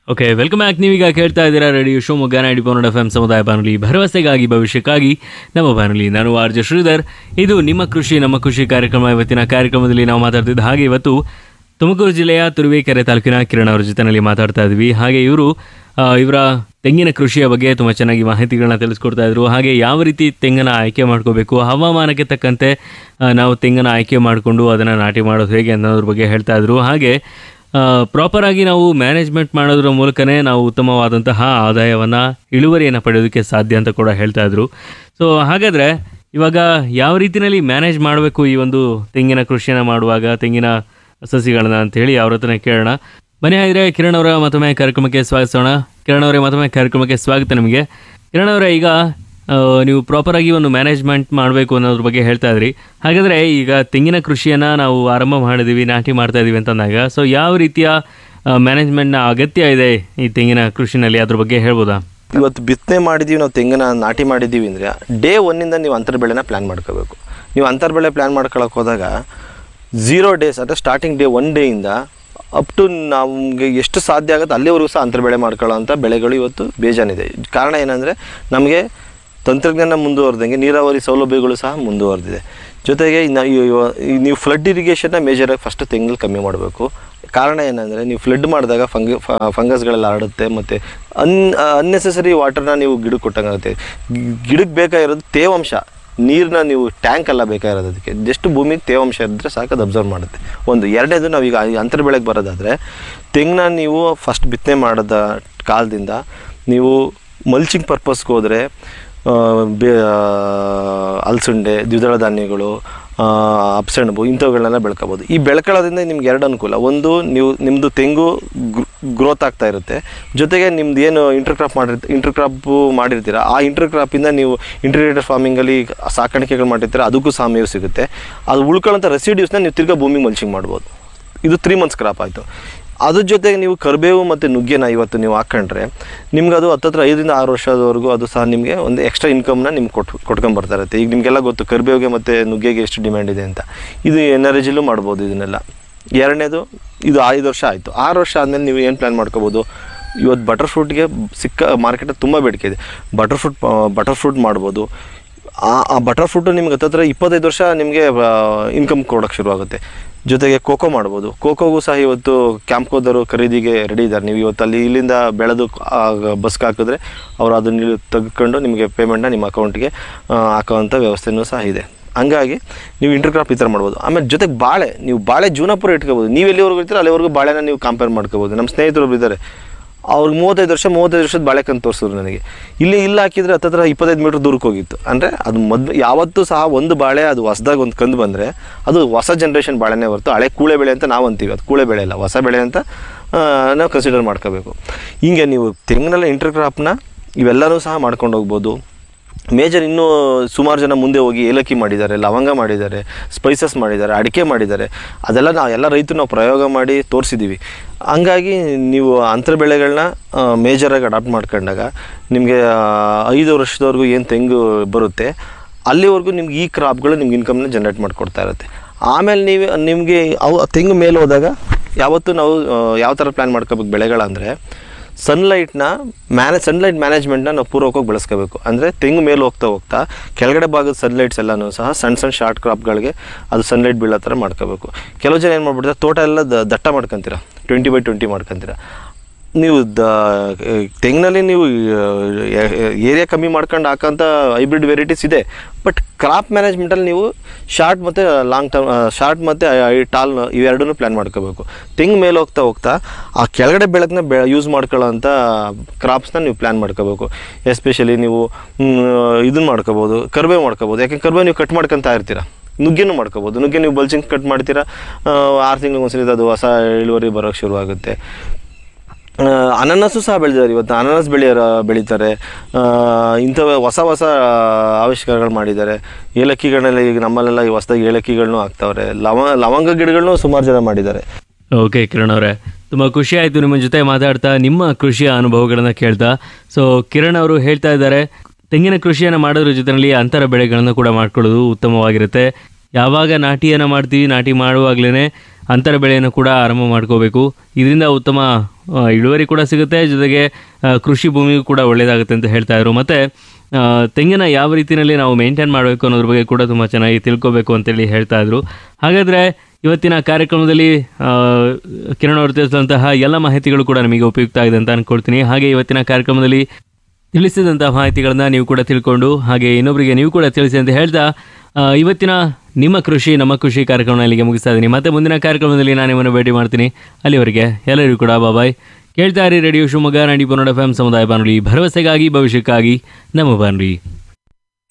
okay welcome back ನೀವೀಗ ಕೇಳ್ತಾ ಇದ್ದೀರಾ radio Shivamogga ninety point F M ಸಮುದಾಯ ಬಾನುಲಿ ಭರವಸೆಗಾಗಿ ಭವಿಷ್ಯಕ್ಕಾಗಿ ನಮ್ಮ ಬಾನುಲಿ ನಾನು ಆರ್ ಜೆ ಶ್ರೀಧರ್ ಇದು ನಿಮ್ಮ ಕೃಷಿ ನಮ್ಮ ಕೃಷಿ ಕಾರ್ಯಕ್ರಮ ಇವತ್ತಿನ ಕಾರ್ಯಕ್ರಮದಲ್ಲಿ ನಾವು ಮಾತಾಡ್ತಿದ್ದ ಹಾಗೆ ಇವತ್ತು ತುಮಕೂರು ಜಿಲ್ಲೆಯ ತುರುವೇಕೆರೆ ತಾಲೂಕಿನ ಕಿರಣ್ ಅವರ ಜೊತೆನಲ್ಲಿ ಮಾತಾಡ್ತಾ ಇದ್ವಿ ಹಾಗೆ ಇವರು ಇವರ ತೆಂಗಿನ ಕೃಷಿಯ ಬಗ್ಗೆ ತುಂಬ ಚೆನ್ನಾಗಿ ಮಾಹಿತಿಗಳನ್ನ ತಿಳಿಸ್ಕೊಡ್ತಾ ಇದ್ರು ಹಾಗೆ ಯಾವ ರೀತಿ ತೆಂಗನ್ನ ಆಯ್ಕೆ ಮಾಡ್ಕೋಬೇಕು ಹವಾಮಾನಕ್ಕೆ ತಕ್ಕಂತೆ ಆ, ನಾವು ತೆಂಗನ್ನ ಆಯ್ಕೆ ಮಾಡಿಕೊಂಡು ಅದನ್ನು ನಾಟಿ ಮಾಡೋದು ಹೇಗೆ ಅನ್ನೋದ್ರ ಬಗ್ಗೆ ಹೇಳ್ತಾ ಇದ್ರು ಹಾಗೆ ಪ್ರಾಪರ್ ಆಗಿ ನಾವು ಮ್ಯಾನೇಜ್ಮೆಂಟ್ ಮಾಡೋದ್ರ ಮೂಲಕನೇ ನಾವು ಉತ್ತಮವಾದಂತಹ ಆದಾಯವನ್ನು ಇಳುವರಿಯನ್ನು ಪಡೆಯೋದಕ್ಕೆ ಸಾಧ್ಯ ಅಂತ ಕೂಡ ಹೇಳ್ತಾ ಇದ್ರು ಸೊ ಹಾಗಾದರೆ ಇವಾಗ ಯಾವ ರೀತಿಯಲ್ಲಿ ಮ್ಯಾನೇಜ್ ಮಾಡಬೇಕು ಈ ಒಂದು ತೆಂಗಿನ ಕೃಷಿಯನ್ನು ಮಾಡುವಾಗ ತೆಂಗಿನ ಸಸಿಗಳನ್ನ ಅಂತೇಳಿ ಅವ್ರ ಹತ್ರನೇ ಕೇಳೋಣ ಬನ್ನಿ ಹಾಗಿದ್ರೆ ಕಿರಣ್ ಅವರ ಮತ್ತೊಮ್ಮೆ ಕಾರ್ಯಕ್ರಮಕ್ಕೆ ಸ್ವಾಗತಿಸೋಣ ಕಿರಣ್ ಅವರೇ ಮತ್ತೊಮ್ಮೆ ಕಾರ್ಯಕ್ರಮಕ್ಕೆ ಸ್ವಾಗತ ನಿಮಗೆ ಕಿರಣ್ ಅವರೇ ಈಗ ಆ, ನೀವು ಪ್ರಾಪರ್ ಆಗಿ ಒಂದು ಮ್ಯಾನೇಜ್ಮೆಂಟ್ ಮಾಡಬೇಕು ಅನ್ನೋದ್ರ ಬಗ್ಗೆ ಹೇಳ್ತಾ ಇದ್ರಿ ಹಾಗಾದ್ರೆ ಈಗ ತೆಂಗಿನ ಕೃಷಿಯನ್ನ ನಾವು ಆರಂಭ ಮಾಡಿದೀವಿ ನಾಟಿ ಮಾಡ್ತಾ ಇದೀವಿ ಅಂತಂದಾಗ ಸೊ ಯಾವ ರೀತಿಯ ಮ್ಯಾನೇಜ್ಮೆಂಟ್ನ ಅಗತ್ಯ ಇದೆ ಈ ತೆಂಗಿನ ಕೃಷಿನಲ್ಲಿ ಅದ್ರ ಬಗ್ಗೆ ಹೇಳ್ಬೋದಾ ಇವತ್ತು ಬಿತ್ತನೆ ಮಾಡಿದ್ದೀವಿ ನಾವು ತೆಂಗಿನ ನಾಟಿ ಮಾಡಿದ್ದೀವಿ ಅಂದರೆ ಡೇ ಒನ್ನಿಂದ ನೀವು ಅಂತರ ಬೆಳೆನ ಪ್ಲ್ಯಾನ್ ಮಾಡ್ಕೋಬೇಕು ನೀವು ಅಂತರ ಬೆಳೆ ಪ್ಲ್ಯಾನ್ ಮಾಡ್ಕೊಳಕ್ಕೆ ಹೋದಾಗ ಝೀರೋ ಡೇಸ್ ಅಂದರೆ ಸ್ಟಾರ್ಟಿಂಗ್ ಡೇ ಒನ್ ಡೇಯಿಂದ ಅಪ್ ಟು ನಮಗೆ ಎಷ್ಟು ಸಾಧ್ಯ ಆಗುತ್ತೆ ಅಲ್ಲಿವರೆಗೂ ಸಹ ಅಂತರ ಬೆಳೆ ಮಾಡ್ಕೊಳ್ಳೋ ಅಂಥ ಬೆಳೆಗಳು ಇವತ್ತು ಬೇಜಾನಿದೆ ಕಾರಣ ಏನಂದರೆ ನಮಗೆ ತಂತ್ರಜ್ಞಾನ ಮುಂದುವರೆದಂಗೆ ನೀರಾವರಿ ಸೌಲಭ್ಯಗಳು ಸಹ ಮುಂದುವರೆದಿದೆ ಜೊತೆಗೆ ಇನ್ನು ಇವ- ಇವ- ಈ ನೀವು ಫ್ಲಡ್ ಇರಿಗೇಷನ್ನ ಮೇಜರಾಗಿ ಫಸ್ಟ್ ತೆಂಗಲ್ಲಿ ಕಮ್ಮಿ ಮಾಡಬೇಕು ಕಾರಣ ಏನಂದರೆ ನೀವು ಫ್ಲಡ್ ಮಾಡಿದಾಗ ಫಂಗ ಫಂಗಸ್ಗಳೆಲ್ಲ ಹರಡುತ್ತೆ ಮತ್ತು ಅನ್ ಅನ್ನೆಸೆಸರಿ ವಾಟರ್ನ ನೀವು ಗಿಡಕ್ಕೆ ಕೊಟ್ಟಂಗಾಗುತ್ತೆ ಗಿಡಕ್ಕೆ ಬೇಕಾಗಿರೋದು ತೇವಾಂಶ ನೀರನ್ನ ನೀವು ಟ್ಯಾಂಕ್ ಎಲ್ಲ ಬೇಕಾಗಿರೋದು ಅದಕ್ಕೆ ಜಸ್ಟ್ ಭೂಮಿಗೆ ತೇವಾಂಶ ಇದ್ದರೆ ಸಾಕು ಅದು ಅಬ್ಸರ್ವ್ ಮಾಡುತ್ತೆ ಒಂದು ಎರಡನೇದು ನಾವೀಗ ಅಂತರ ಬೆಳೆಗೆ ಬರೋದಾದರೆ ತೆಂಗನ್ನ ನೀವು ಫಸ್ಟ್ ಬಿತ್ತನೆ ಮಾಡಿದ ಕಾಲದಿಂದ ನೀವು ಮಲ್ಚಿಂಗ್ ಪರ್ಪಸ್ಗೆ ಹೋದರೆ ಬೇ ಅಲಸಂಡೆ ದ್ವಿದಳ ಧಾನ್ಯಗಳು ಆ, ಅಪ್ಸೆಣಬು ಇಂಥವುಗಳನ್ನೆಲ್ಲ ಬೆಳ್ಕೊಬೋದು ಈ ಬೆಳ್ಕೊಳ್ಳೋದ್ರಿಂದ ನಿಮ್ಗೆ ಎರಡು ಅನುಕೂಲ ಒಂದು ನೀವು ನಿಮ್ಮದು ತೆಂಗು ಗ್ರೋತ್ ಆಗ್ತಾ ಇರುತ್ತೆ ಜೊತೆಗೆ ನಿಮ್ದು ಏನು ಇಂಟರ್ ಕ್ರಾಪ್ ಮಾಡಿರ್ತ ಇಂಟರ್ ಕ್ರಾಪು ಮಾಡಿರ್ತೀರ ಆ ಇಂಟರ್ ಕ್ರಾಪಿಂದ ನೀವು ಇಂಟಿಗ್ರೇಟೆಡ್ ಫಾರ್ಮಿಂಗಲ್ಲಿ ಸಾಕಾಣಿಕೆಗಳು ಮಾಡಿರ್ತೀರ ಅದಕ್ಕೂ ಸಹ ಮೇವು ಸಿಗುತ್ತೆ ಅದು ಉಳ್ಕೊಳ್ಳೋಂಥ ರೆಸಿಡ್ಯೂಸ್ನ ನೀವು ತಿರ್ಗಾ ಭೂಮಿಗೆ ಮಲ್ಚಿಂಗ್ ಮಾಡ್ಬೋದು ಇದು ತ್ರೀ ಮಂತ್ಸ್ ಕ್ರಾಪ್ ಆಯಿತು ಅದ್ರ ಜೊತೆಗೆ ನೀವು ಕರಿಬೇವು ಮತ್ತು ನುಗ್ಗೆನ ಇವತ್ತು ನೀವು ಹಾಕ್ಕೊಂಡ್ರೆ ನಿಮ್ಗೆ ಅದು ಹತ್ತತ್ರ ಐದರಿಂದ ಆರು ವರ್ಷದವರೆಗೂ ಅದು ಸಹ ನಿಮಗೆ ಒಂದು ಎಕ್ಸ್ಟ್ರಾ ಇನ್ಕಮ್ನ ನಿಮ್ಗೆ ಕೊಟ್ಟು ಕೊಟ್ಕೊಂಡ್ ಬರ್ತಾ ಇರುತ್ತೆ ಈಗ ನಿಮಗೆಲ್ಲ ಗೊತ್ತು ಕರಿಬೇವಿಗೆ ಮತ್ತು ನುಗ್ಗೆಗೆ ಎಷ್ಟು ಡಿಮ್ಯಾಂಡ್ ಇದೆ ಅಂತ ಇದು ಎನರ್ಜಿಲೂ ಮಾಡ್ಬೋದು ಇದನ್ನೆಲ್ಲ ಎರಡನೇದು ಇದು ಐದು ವರ್ಷ ಆಯಿತು ಆರು ವರ್ಷ ಆದಮೇಲೆ ನೀವು ಏನು ಪ್ಲ್ಯಾನ್ ಮಾಡ್ಕೋಬೋದು ಇವತ್ತು ಬಟರ್ ಫ್ರೂಟ್ಗೆ ಸಿಕ್ಕ ಮಾರ್ಕೆಟಲ್ಲಿ ತುಂಬ ಬೇಡಿಕೆ ಇದೆ ಬಟರ್ ಫ್ರೂಟ್ ಬಟರ್ ಫ್ರೂಟ್ ಮಾಡ್ಬೋದು ಆ ಆ ಬಟರ್ ಫ್ರೂಟು ನಿಮ್ಗೆ ಹತ್ತತ್ರ ಇಪ್ಪತ್ತೈದು ವರ್ಷ ನಿಮಗೆ ಇನ್ಕಮ್ ಕೊಡೋಕ್ಕೆ ಶುರುವಾಗುತ್ತೆ ಜೊತೆಗೆ ಕೋಕೋ ಮಾಡ್ಬೋದು ಕೋಕೋಗೂ ಸಹ ಇವತ್ತು ಕ್ಯಾಂಪ್ಕೋದವರು ಖರೀದಿಗೆ ರೆಡಿ ಇದ್ದಾರೆ ನೀವು ಇವತ್ತು ಅಲ್ಲಿ ಇಲ್ಲಿಂದ ಬೆಳೆದು ಬಸ್ಗೆ ಹಾಕಿದ್ರೆ ಅವರು ಅದನ್ನ ತೆಗೆದುಕೊಂಡು ನಿಮಗೆ ಪೇಮೆಂಟ್ನ ನಿಮ್ಮ ಅಕೌಂಟ್ಗೆ ಹಾಕೋವಂಥ ವ್ಯವಸ್ಥೆನೂ ಸಹ ಇದೆ ಹಂಗಾಗಿ ನೀವು ಇಂಟರ್ ಕ್ರಾಪ್ ಈ ಥರ ಮಾಡ್ಬೋದು ಆಮೇಲೆ ಜೊತೆಗೆ ಬಾಳೆ ನೀವು ಬಾಳೆ ಜೀವನ ಪೂರ ಇಟ್ಕೋಬೋದು ನೀವು ಎಲ್ಲಿವರೆಗೂ ಇರ್ತೀರ ಅಲ್ಲಿವರೆಗೂ ಬಾಳೆನ ನೀವು ಕಂಪೇರ್ ಮಾಡ್ಕೋಬೋದು ನಮ್ಮ ಸ್ನೇಹಿತರು ಒಬ್ರು ಇದ್ದಾರೆ ಅವ್ರಿಗೆ ಮೂವತ್ತೈದು ವರ್ಷ ಮೂವತ್ತೈದು ವರ್ಷದ ಬಾಳೆಕಂತ ತೋರಿಸಿದ್ರು ನನಗೆ ಇಲ್ಲಿ ಇಲ್ಲಿ ಹಾಕಿದ್ರೆ ಹತ್ತತ್ರ ಇಪ್ಪತ್ತೈದು ಮೀಟ್ರ್ ದೂರಕ್ಕೆ ಹೋಗಿತ್ತು ಅಂದರೆ ಅದು ಮೊದಲು ಯಾವತ್ತೂ ಸಹ ಒಂದು ಬಾಳೆ ಅದು ಹೊಸದಾಗಿ ಒಂದು ಕಂದು ಬಂದರೆ ಅದು ಹೊಸ ಜನ್ರೇಷನ್ ಬಾಳೆನೇ ಹೊರತು ಹಳೆ ಕೂಳೆ ಬೆಳೆ ಅಂತ ನಾವು ಅಂತೀವಿ ಅದು ಕೂಳೆ ಬೆಳೆ ಅಲ್ಲ ಹೊಸ ಬೆಳೆ ಅಂತ ಆ, ನಾವು ಕನ್ಸಿಡರ್ ಮಾಡ್ಕೋಬೇಕು ಹಿಂಗೆ ನೀವು ತೆಂಗಿನಲ್ಲಿ ಇಂಟರ್ ಕ್ರಾಪ್ನ ಇವೆಲ್ಲನೂ ಸಹ ಮಾಡ್ಕೊಂಡು ಹೋಗ್ಬೋದು ಮೇಜರ್ ಇನ್ನೂ ಸುಮಾರು ಜನ ಮುಂದೆ ಹೋಗಿ ಏಲಕ್ಕಿ ಮಾಡಿದ್ದಾರೆ ಲವಂಗ ಮಾಡಿದ್ದಾರೆ ಸ್ಪೈಸಸ್ ಮಾಡಿದ್ದಾರೆ ಅಡಿಕೆ ಮಾಡಿದ್ದಾರೆ ಅದೆಲ್ಲ ನಾವು ಎಲ್ಲ ರೈತರು ನಾವು ಪ್ರಯೋಗ ಮಾಡಿ ತೋರಿಸಿದ್ದೀವಿ ಹಂಗಾಗಿ ನೀವು ಅಂತರ ಬೆಳೆಗಳನ್ನ ಮೇಜರಾಗಿ ಅಡಾಪ್ಟ್ ಮಾಡ್ಕೊಂಡಾಗ ನಿಮಗೆ ಐದು ವರ್ಷದವರೆಗೂ ಏನು ತೆಂಗು ಬರುತ್ತೆ ಅಲ್ಲಿವರೆಗೂ ನಿಮ್ಗೆ ಈ ಕ್ರಾಪ್ಗಳು ನಿಮ್ಗೆ ಇನ್ಕಮ್ನ ಜನ್ರೇಟ್ ಮಾಡಿಕೊಡ್ತಾ ಇರುತ್ತೆ ಆಮೇಲೆ ನೀವು ನಿಮಗೆ ಅವು ತೆಂಗು ಮೇಲೆ ಹೋದಾಗ ಯಾವತ್ತೂ ನಾವು ಆ, ಯಾವ ಥರ ಪ್ಲ್ಯಾನ್ ಮಾಡ್ಕೋಬೇಕು ಬೆಳೆಗಳಂದರೆ ಸನ್ಲೈಟ್ನ ಮ್ಯಾನೆ ಸನ್ಲೈಟ್ ಮ್ಯಾನೇಜ್ಮೆಂಟ್ನ ನಾವು ಪೂರ್ವಕವಾಗಿ ಬೆಳೆಸ್ಕೋಬೇಕು ಅಂದರೆ ತೆಂಗು ಮೇಲೆ ಹೋಗ್ತಾ ಹೋಗ್ತಾ ಕೆಳಗಡೆ ಭಾಗದ ಸನ್ಲೈಟ್ಸ್ ಎಲ್ಲನೂ ಸಹ ಸಣ್ಣ ಸಣ್ಣ ಶಾರ್ಟ್ ಕ್ರಾಪ್ಗಳಿಗೆ ಅದು ಸನ್ಲೈಟ್ ಬೀಳೋ ಥರ ಮಾಡ್ಕೋಬೇಕು ಕೆಲವು ಜನ ಏನು ಮಾಡ್ಬಿಡ್ತಾರೆ ತೋಟ ಎಲ್ಲ ದ- ದಟ್ಟ ಮಾಡ್ಕೊತೀರ ಟ್ವೆಂಟಿ ಬೈ ಟ್ವೆಂಟಿ ಮಾಡ್ಕೊತೀರ ನೀವು ದ ತೆಂಗಿನಲ್ಲಿ ನೀವು ಏರಿಯಾ ಕಮ್ಮಿ ಮಾಡ್ಕೊಂಡು ಹಾಕೋಂಥ ಹೈಬ್ರಿಡ್ ವೆರೈಟೀಸ್ ಇದೆ ಬಟ್ ಕ್ರಾಪ್ ಮ್ಯಾನೇಜ್ಮೆಂಟಲ್ಲಿ ನೀವು ಶಾರ್ಟ್ ಮತ್ತು ಲಾಂಗ್ ಟರ್ಮ್ ಶಾರ್ಟ್ ಮತ್ತು ಟಾಲ್ ಇವೆರಡನ್ನೂ ಪ್ಲ್ಯಾನ್ ಮಾಡ್ಕೋಬೇಕು ತೆಂಗು ಮೇಲೆ ಹೋಗ್ತಾ ಹೋಗ್ತಾ ಆ ಕೆಳಗಡೆ ಬೆಳಕನ್ನ ಬೆ ಯೂಸ್ ಮಾಡ್ಕೊಳ್ಳೋ ಅಂಥ ಕ್ರಾಪ್ಸ್ನ ನೀವು ಪ್ಲ್ಯಾನ್ ಮಾಡ್ಕೋಬೇಕು ಎಸ್ಪೆಷಲಿ ನೀವು ಇದನ್ನು ಮಾಡ್ಕೋಬೋದು ಕರ್ಬೇವು ಮಾಡ್ಕೋಬೋದು ಯಾಕೆ ಕರ್ಬೇವು ನೀವು ಕಟ್ ಮಾಡ್ಕೊತಾ ಇರ್ತೀರ ನುಗ್ಗೆನೂ ಮಾಡ್ಕೋಬೋದು ನುಗ್ಗೆ ನೀವು ಬಲ್ಚಿಂಗ್ ಕಟ್ ಮಾಡ್ತೀರಾ ಆ, ಆರು ತಿಂಗಳಿಗೆ ಒಂದ್ಸಲಿ ಅದು ಹೊಸ ಇಳುವರಿ ಬರೋಕ್ಕೆ ಶುರುವಾಗುತ್ತೆ ಆ, ಅನಾನಸು ಸಹ ಬೆಳೆದಿದ್ದಾರೆ ಇವತ್ತು ಅನಾನಸ್ ಬೆಳೆಯೋರು ಬೆಳೀತಾರೆ ಆ, ಇಂಥವ ಹೊಸ ಹೊಸ ಆವಿಷ್ಕಾರಗಳು ಮಾಡಿದ್ದಾರೆ ಏಲಕ್ಕಿಗಳನ್ನೆಲ್ಲ ಈಗ ನಮ್ಮಲ್ಲೆಲ್ಲ ಈ ಹೊಸದಾಗಿ ಏಲಕ್ಕಿಗಳನ್ನೂ ಹಾಕ್ತಾವ್ರೆ ಲವ ಲವಂಗ ಗಿಡಗಳನ್ನೂ ಸುಮಾರು ಜನ ಮಾಡಿದ್ದಾರೆ ಓಕೆ ಕಿರಣ್ ಅವರೇ ತುಂಬ ಖುಷಿ ಆಯಿತು ನಿಮ್ಮ ಜೊತೆ ಮಾತಾಡ್ತಾ ನಿಮ್ಮ ಕೃಷಿಯ ಅನುಭವಗಳನ್ನು ಕೇಳ್ತಾ ಸೊ ಕಿರಣ್ ಅವರು ಹೇಳ್ತಾ ಇದ್ದಾರೆ ತೆಂಗಿನ ಕೃಷಿಯನ್ನು ಮಾಡೋದ್ರ ಜೊತೆಯಲ್ಲಿ ಅಂತರ ಬೆಳೆಗಳನ್ನು ಕೂಡ ಮಾಡ್ಕೊಳ್ಳೋದು ಉತ್ತಮವಾಗಿರುತ್ತೆ ಯಾವಾಗ ನಾಟಿಯನ್ನು ಮಾಡ್ತೀವಿ ನಾಟಿ ಮಾಡುವಾಗಲೇ ಅಂತರ ಬೆಳೆಯನ್ನು ಕೂಡ ಆರಂಭ ಮಾಡ್ಕೋಬೇಕು ಇದರಿಂದ ಉತ್ತಮ ಆ, ಇಳುವರಿ ಕೂಡ ಸಿಗುತ್ತೆ ಜೊತೆಗೆ ಆ, ಕೃಷಿ ಭೂಮಿಗೂ ಕೂಡ ಒಳ್ಳೆಯದಾಗುತ್ತೆ ಅಂತ ಹೇಳ್ತಾ ಇದ್ರು ಮತ್ತು ತೆಂಗಿನ ಯಾವ ರೀತಿಯಲ್ಲಿ ನಾವು ಮೇಂಟೈನ್ ಮಾಡಬೇಕು ಅನ್ನೋದ್ರ ಬಗ್ಗೆ ಕೂಡ ತುಂಬ ಚೆನ್ನಾಗಿ ತಿಳ್ಕೊಬೇಕು ಅಂತೇಳಿ ಹೇಳ್ತಾ ಇದ್ರು ಹಾಗಾದರೆ ಇವತ್ತಿನ ಕಾರ್ಯಕ್ರಮದಲ್ಲಿ ಆ, ಕಿರಣ್ ಅವರು ತಿಳಿಸಿದಂತಹ ಎಲ್ಲ ಮಾಹಿತಿಗಳು ಕೂಡ ನಮಗೆ ಉಪಯುಕ್ತ ಆಗಿದೆ ಅಂತ ಅನ್ಕೊಳ್ತೀನಿ ಹಾಗೆ ಇವತ್ತಿನ ಕಾರ್ಯಕ್ರಮದಲ್ಲಿ ತಿಳಿಸಿದಂತಹ ಮಾಹಿತಿಗಳನ್ನ ನೀವು ಕೂಡ ತಿಳ್ಕೊಂಡು ಹಾಗೆ ಇನ್ನೊಬ್ಬರಿಗೆ ನೀವು ಕೂಡ ತಿಳಿಸಿ ಅಂತ ಹೇಳ್ತಾ ಆ, ಇವತ್ತಿನ ನಿಮ್ಮ ಕೃಷಿ ನಮ್ಮ ಕೃಷಿ ಕಾರ್ಯಕ್ರಮ ಇಲ್ಲಿಗೆ ಮುಗಿಸ್ತಾ ಇದ್ದೀನಿ ಮತ್ತೆ ಮುಂದಿನ ಕಾರ್ಯಕ್ರಮದಲ್ಲಿ ನಾನು ನಿಮ್ಮನ್ನು ಭೇಟಿ ಮಾಡ್ತೀನಿ ಅಲ್ಲಿವರೆಗೆ ಎಲ್ಲರಿಗೂ ಕೂಡ ಬಾಬಾಯ್ ಕೇಳ್ತಾ ಇರಿ ರೇಡಿಯೋ ಶಿವಮೊಗ್ಗ ನಾಡಿ ಪನ್ನಡ ಎಫ್ ಎಂ ಸಮುದಾಯ ಬಾನುಲಿ ಭರವಸೆಗಾಗಿ ಭವಿಷ್ಯಕ್ಕಾಗಿ ನಮ್ಮ ಬಾನುಲಿ